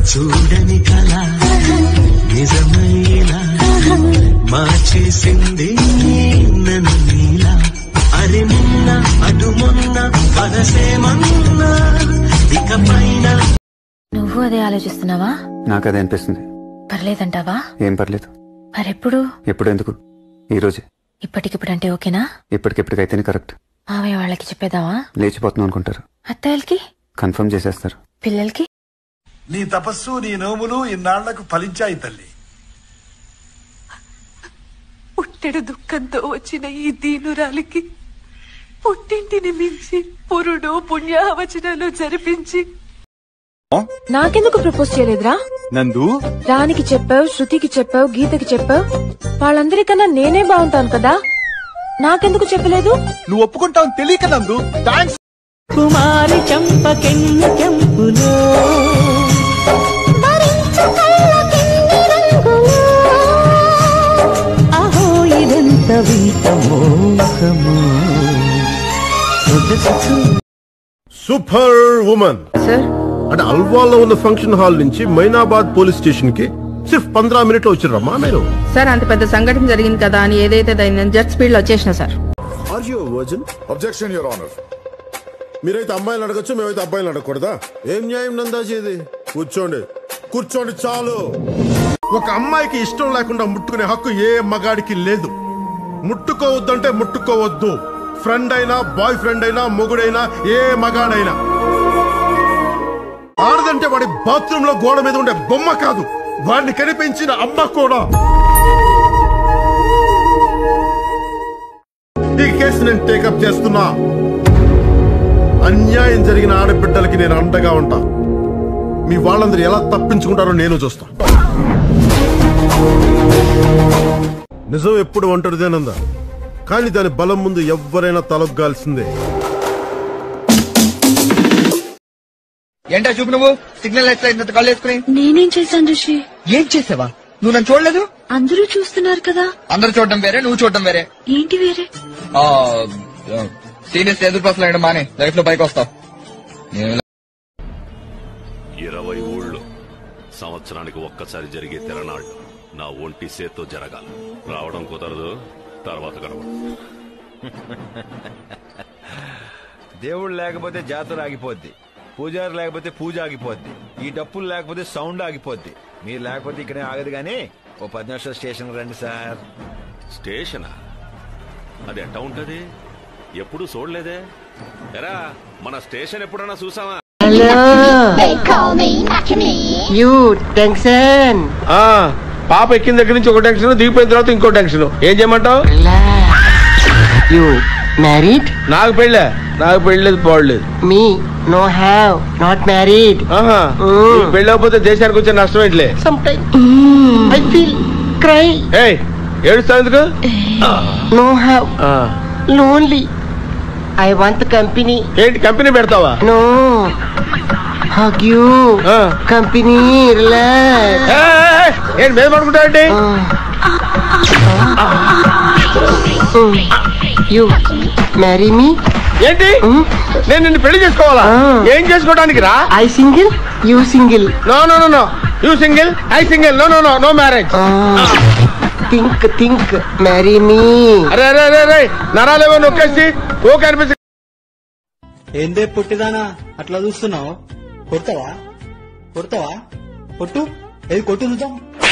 చూడని కళ నిజమైలా మార్చేసింది నన్ను నీలా అరే నిన్న అటు మొన్న మనసేమన్నా ఇక పైన నువ్వు అదే ఆలోచిస్తున్నావా నాకు అదే అనిపిస్తుంది పర్లేదంటావా ఏం పర్లేదు మరెప్పుడు ఎప్పుడు ఎందుకు ఈ రోజే ఇప్పటికిప్పుడు అంటే ఓకేనా ఇప్పటికిప్పటికైతేనే కరెక్ట్ మావయ్య వాళ్ళకి చెప్పేదావా లేచిపోతున్నాం అనుకుంటారు అత్తయ్యలకి కన్ఫర్మ్ చేసేస్తారు పిల్లలకి నీ తపస్సు నీ నోములు ఇన్నాళ్లకు ఫలించాయి తల్లి పుట్టెడు దుఃఖంతో వచ్చిన ఈ దీనురాలికి పుట్టింటిని మించి పురుడు పుణ్యావచనాలు జరిపించి నాకెందుకు ప్రపోజ్ చేయలేదురా నందు రానికి చెప్పావు శృతికి చెప్పావు గీతకి చెప్పావు వాళ్ళందరికన్నా నేనే బాగుంటాను కదా నాకెందుకు చెప్పలేదు నువ్వు ఒప్పుకుంటావు తెలియక నందు థ్యాంక్స్ కుమారి చంపకెన్న కెంపులో అహో ఇదంత వింత మోహము సొగసు సూపర్ ఉమన్ సార్ అంటే అల్వాల్లో ఉన్న ఫంక్షన్ హాల్ నుంచి మైనాబాద్ పోలీస్ స్టేషన్ కి సిర్ఫ్ పంద్రా మినిట్ లో వచ్చిర్రమ్మా మీరు సార్ అంత పెద్ద సంఘటన జరిగింది కదా అని ఏదైతే దాన్ని జెట్ స్పీడ్ లో వచ్చేసిన sir are you virgin objection your honour మీరైతే అమ్మాయిలు అడగచ్చు మేమైతే అబ్బాయిలు అడగకూడదా ఏం న్యాయం నందాజీ ఇది కూర్చోండి కూర్చోండి చాలు ఒక అమ్మాయికి ఇష్టం లేకుండా ముట్టుకునే హక్కు ఏ మగాడికి లేదు ముట్టుకోవద్దంటే ముట్టుకోవద్దు ఫ్రెండ్ అయినా బాయ్ ఫ్రెండ్ అయినా మొగుడైనా ఏ మగాడైనా ఆడదంటే వాడి బాత్రూమ్ లో గోడ మీద ఉండే బొమ్మ కాదు వాడిని కనిపించిన అమ్మ కూడా ఈ కేసు నేను టేకప్ చేస్తున్నా అన్యాయం జరిగిన ఆడబిడ్డలకి నేను అండగా ఉంటా మీ వాళ్ళందరూ ఎలా తప్పించుకుంటారో నేను చూస్తా నిజం ఎప్పుడు ఒంటరిదేనందా కానీ దాని బలం ముందు ఎవ్వరైనా తలొగ్గాల్సిందే ఏంటా చూపు నువ్వు సిగ్నల్ లైట్స్ ఇంత కాల్ చేసుకుని నేనేం చేశాను ఋషి ఏం చేసావా నువ్వు నన్ను చూడలేదు అందరూ చూస్తున్నారు కదా అందరు చూడడం వేరే నువ్వు చూడడం వేరే ఏంటి వేరే సీనియర్స్ ఎదురు పసలు వేయడం మానే లైఫ్ లో పైకి వస్తావు నేను ఇరవై ఊళ్ళు సంవత్సరానికి ఒక్కసారి జరిగే తిరణాళ్ళు నా ఒంటి సేత్తో జరగాలి రావడం కుదరదు తర్వాత గడవడం దేవుడు లేకపోతే జాతర ఆగిపోద్ది పూజారి లేకపోతే పూజ ఆగిపోద్ది ఈ డప్పులు లేకపోతే సౌండ్ ఆగిపోద్ది మీరు లేకపోతే ఇక్కడే ఆగదు కానీ ఓ పది నిమిషాలు స్టేషన్ రండి సార్ స్టేషనా అది ఎట్టా ఉంటది ఎప్పుడు చూడలేదే ఎరా మన స్టేషన్ ఎప్పుడన్నా చూసావా యూ టెన్షన్ పాప ఎక్కిన దగ్గర నుంచి ఒక టెన్షన్ దిగిపోయిన తర్వాత ఇంకో టెన్షన్ ఏం చేయమంటావు యూ మ్యారీడ్ నాకు పెళ్ళే నాకు పెళ్ళలేదు పోవట్లేదు me no have not married పెళ్ళకపోతే దేశానికి వచ్చే నష్టం ఏంటిలే some time I feel cry ఏయ్ ఏడుస్తావు ఎందుకు no have lonely I want company ఏంటి కంపెనీ పెడతావా no hug you company relax ఏంటి మీద పడుకుంటావండి యూ మ్యారీ మీ ఏంటి నేను నిన్ను పెళ్లి చేసుకోవాలా ఏం చేసుకోవడానికి రా I single you single no no no no you single I single no no no no marriage think think marry me అరే అరే అరే అరే నరాలేమో నొక్కేసి ఓకే అనిపిస్తుంది ఏందే పొట్టిదానా అట్లా చూస్తున్నావు కొడతావా కొడతావా కొట్టు ఏది కొట్టు చూద్దాం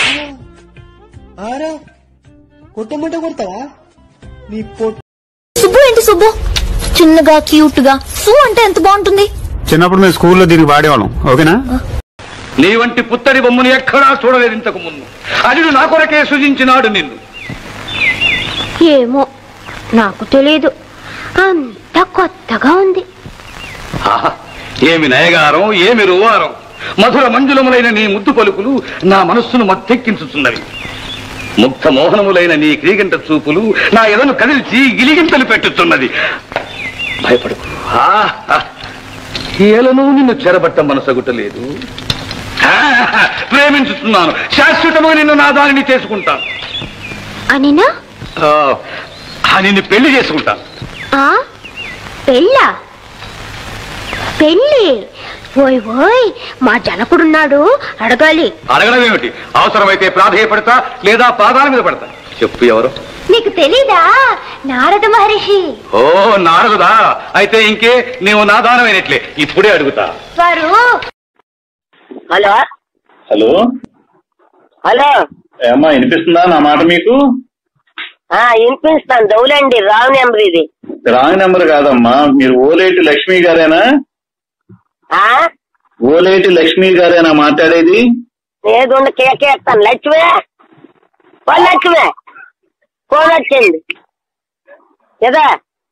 ఆరా కొట్టమంటే కొడతావా నీ పొట్టు సుబ్బు ఏంటి సుబ్బు చిన్నగా క్యూట్ గా సు అంటే ఎంత బాగుంటుంది చిన్నప్పుడు మేము స్కూల్లో దీనికి వాడేవాళ్ళం ఓకేనా నీ వంటి పుత్తడి బొమ్మను ఎక్కడా చూడలేదు ఇంతకు ముందు అజుడు నా కొరకే సృజించినాడు నిన్ను ఏమో నాకు తెలియదు అంత కొత్తగా ఉంది ఆహా, ఏమి నయగారం ఏమి రువారం మధుర మంజులములైన నీ ముద్దు పలుకులు నా మనస్సును మత్తెక్కించుతున్నవి ముగ్ధ మోహనములైన నీ క్రీగంట చూపులు నా ఎదను కదిల్చి గిలిగింతలు పెట్టుతున్నది భయపడకు ఆహా, ఏలను నిన్ను చెరబట్ట మనసగుటలేదు ఆహా, ప్రేమించుతున్నాను శాశ్వతముగా నిన్ను నా దానిని చేసుకుంటాను అనినా ఆ, ఆ, నిన్ను పెళ్లి చేసుకుంటాను ఆ పెళ్ళా పెళ్ళి ఓయ్ ఓయ్ మా జనకుడున్నాడు అడగాలి అడగడం ఏమిటి అవసరమైతే ప్రాధేయపడతా లేదా పాదాల మీద పడతా చెప్పు ఎవరు నీకు తెలీదా నారద మహర్షి ఓ నారదుదా అయితే ఇంకే నీవు నా దానమైనట్లే ఇప్పుడే అడుగుతా వారు హలో హలో హలో ఏమ్మా వినిపిస్తుందా నా మాట మీకు ఆ వినిపిస్తాను దౌలండి రావు నెంబర్ ఇది రాంగ్ నెంబర్ కాదమ్మా మీరు ఓలేటి లక్ష్మి గారేనా ఆ ఓలేటి లక్ష్మి గారేనా మాట్లాడేది ఏదుండి కేకేస్తాను లక్ష్మే ఓ లక్ష్మే ఫోన్ వచ్చింది కదా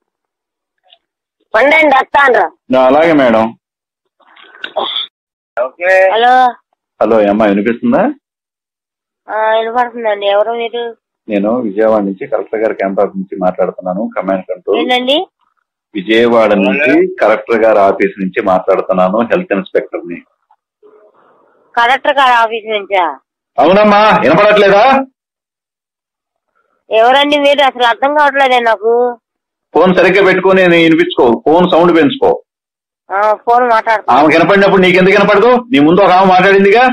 ఉండండి వస్తాను ఆ, అలాగే మేడం హలో హలో ఏమ్మా వినిపిస్తుందా ఆ, వినపడుతుందండి ఎవరు మీరు నేను విజయవాడ నుంచి కలెక్టర్ గారి క్యాంపస్ నుంచి మాట్లాడుతున్నాను కమాండ్ కంట్రోల్ ఏంటండి విజయవాడ నుంచి కలెక్టర్ గారి ఆఫీస్ నుంచి మాట్లాడుతున్నాను హెల్త్ ఇన్స్పెక్టర్ ని కలెక్టర్ గారి ఆఫీస్ నుంచా అవునమ్మా వినపడట్లేదా ఎవరండి మీరు అసలు అర్థం కావట్లేదే నాకు ఫోన్ సరిగ్గా పెట్టుకొని నేను వినిపించుకో ఫోన్ సౌండ్ పెంచుకో ఆ, ఫోన్ మాట్లాడుతున్నా ఆమె వినపడినప్పుడు నీకెందుకు వినపడదు నీ ముందు ఒక ఆమె మాట్లాడిందిగా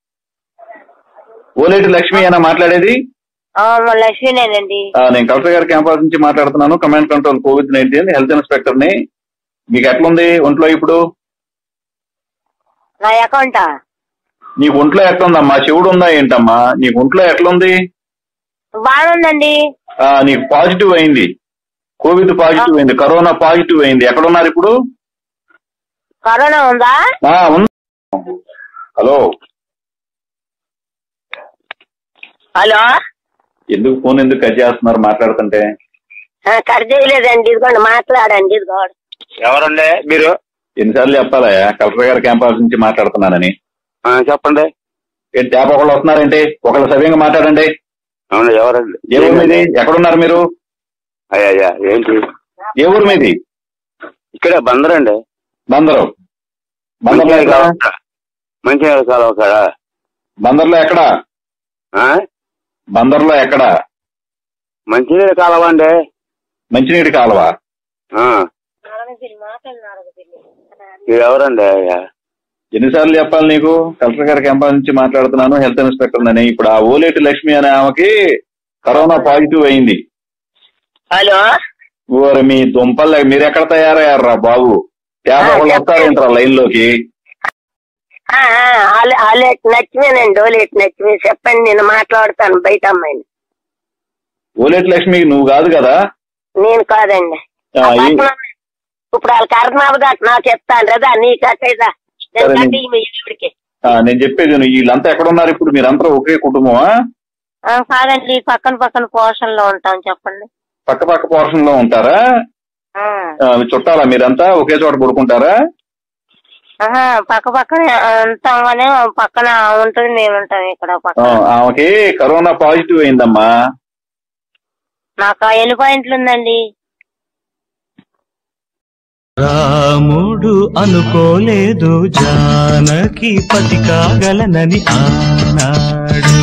ఓలేటి లక్ష్మి అయినా మాట్లాడేది ఆ, మా లక్ష్మీనేనండి ఆ, నేను కలెక్టర్ గారి క్యాంపస్ నుంచి మాట్లాడుతున్నాను command control covid nineteen health inspector ని మీకు ఎట్లుంది ఒంట్లో ఇప్పుడు నా అకౌంటా నీకు ఒంట్లో ఎట్లుందమ్మా శివుడు ఉందా ఏంటమ్మా నీకు ఒంట్లో ఎట్లుంది బాగుందండి ఆ, నీకు పాజిటివ్ అయింది కోవిడ్ పాజిటివ్ అయింది కరోనా పాజిటివ్ అయింది ఎక్కడున్నారు ఇప్పుడు కరోనా ఉందా ఆ, ఉంది హలో హలో ఎందుకు ఫోన్ ఎందుకు కట్ చేస్తున్నారు మాట్లాడుతుంటే ఆ, కట్ చేయలేదండి ఇదిగోండి మాట్లాడండి ఇదిగోండి ఎవరండి మీరు ఎన్నిసార్లు చెప్పాలా కలెక్టర్ గారి క్యాంపస్ నుంచి మాట్లాడుతున్నానని చెప్పండి ఏంటి తేప ఒకళ్ళు వస్తున్నారేంటి ఒకళ్ళు సవ్యంగా మాట్లాడండి అవును ఎవరండి ఏ ఊరు మీది ఎక్కడున్నారు మీరు అయ్యా ఏంటి ఏ ఊరు మీది ఇక్కడే బందరండి బందరు బందర్లో ఎక్కడ మంచినీళ్ళ కాలువ కాడ బందర్లో ఎక్కడ బందర్లో ఎక్కడ మంచినీటి కాలువ అండి మంచినీటి కాలువ ఎవరండి ఎన్నిసార్లు చెప్పాలి నీకు కలెక్టర్ గారి క్యాంపస్ నుంచి మాట్లాడుతున్నాను హెల్త్ ఇన్స్పెక్టర్ అని ఇప్పుడు ఆ ఓలేటి లక్ష్మి అనే ఆమెకి కరోనా పాజిటివ్ అయింది హలో ఓరి మీ దుంపలు మీరు ఎక్కడ తయారయ్యారా బాబు యాభై ఒకళ్ళు వస్తారేంట్రా లైన్ లోకి ఆ, ఆ, ఆలే- ఆలేట్ నచ్చిమేనండి ఓలేట్ నచ్చిమే చెప్పండి నేను మాట్లాడతాను బయట అమ్మాయిని ఓలేటి లక్ష్మి నువ్వు కాదు కదా నేను కాదండి ఆ, ఈ- ఇప్పుడు వాళ్ళ కర్ణాబు దాకా నాకు చెప్తాను కదా నీ కట్టేదా నేను సరే, కట్టి మీ ఈవిడికి ఆ, నేను చెప్పేది విను. వీళ్ళంతా ఎక్కడ ఉన్నారు ఇప్పుడు మీరంతా ఒకే కుటుంబమా ఆ, కాదండి పక్కన పక్కన పోర్షన్ లో ఉంటాం చెప్పండి పక్క పక్క పోర్షన్ లో ఉంటారా ఆ, ఆ, చుట్టాలా మీరంతా ఒకే చోట పడుకుంటారా ఆహా, పక్క పక్కన ఉంటాం కానీ పక్కన ఉంటుంది మేము ఉంటాం ఇక్కడ ఆ, పక్కన ఆమెకి కరోనా పాజిటివ్ అయిందమ్మా నాకు ఎన్ని పాయింట్లు ఉందండి రాముడు అనుకోలేదు జానకి పతి కాగలనని ఆనాడు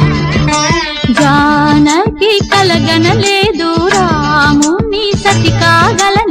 జానకి కలగనలేదు రాముని సతి కాగల